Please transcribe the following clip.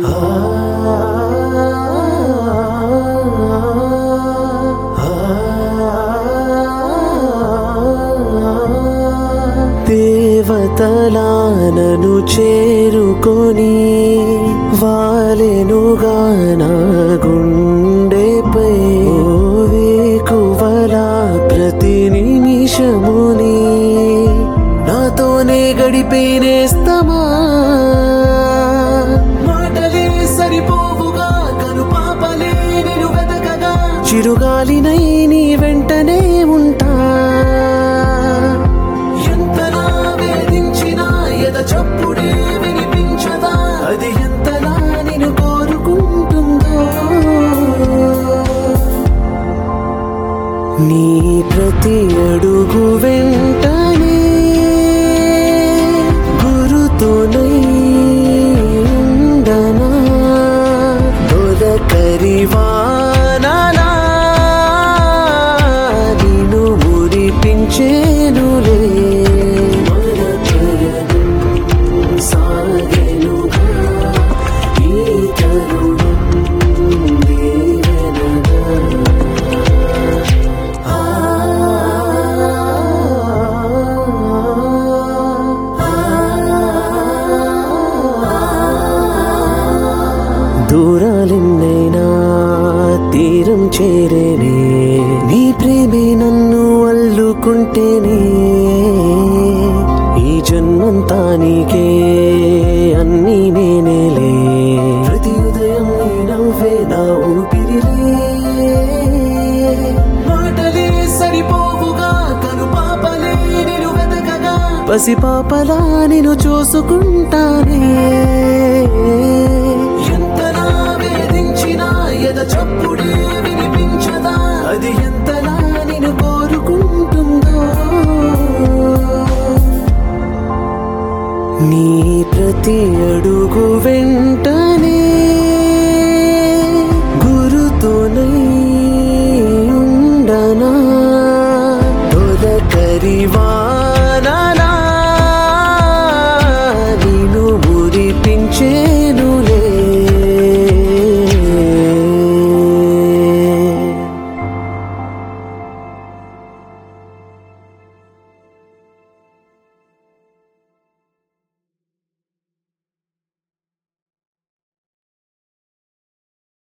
దేవతలానను చేరుకొని వాలెనుగా నా గుండెపై ఓ వేకువల ప్రతి నిమిషముని నాతోనే గడిపేనేస్తమా మాటలే సరిపోవుగా కను పాపలే నిన్ను వెతకగా చిరుగాలినై నీ వెంటనే ఉంటా ఎంతలా వేధించినా ఎద చప్పుడే వినిపించదా అది ఎంతలా నిన్ను కోరుకుంటుందో నీ ప్రతి అడుగు వెంటనే గురుతునై ఉండనా తొలకరి వానలా నిన్ను మురిపించేనులే మన పయనం సాగెనుగా ఈ తరుణం దీవెనగా దూరాలెన్నైనా తీరం చేరేనే నీ ప్రేమే నన్ను అల్లుకుంటేనే ఈ జన్మంతా నీకే అన్నీ నేనేలే ప్రతి ఉదయం నీ నవ్వే నా ఊపిరిలే మాటలే సరిపోవుగా కను పాపలే నిన్ను వెతకగా పసిపాపలా నిన్ను చూసుకుంటానే ఎంతలా వేధించినా ఎద చప్పుడే వినిపించదా అది ఎంతలా నిన్ను కోరుకుంటుందో నీ ప్రతి అడుగు వెంట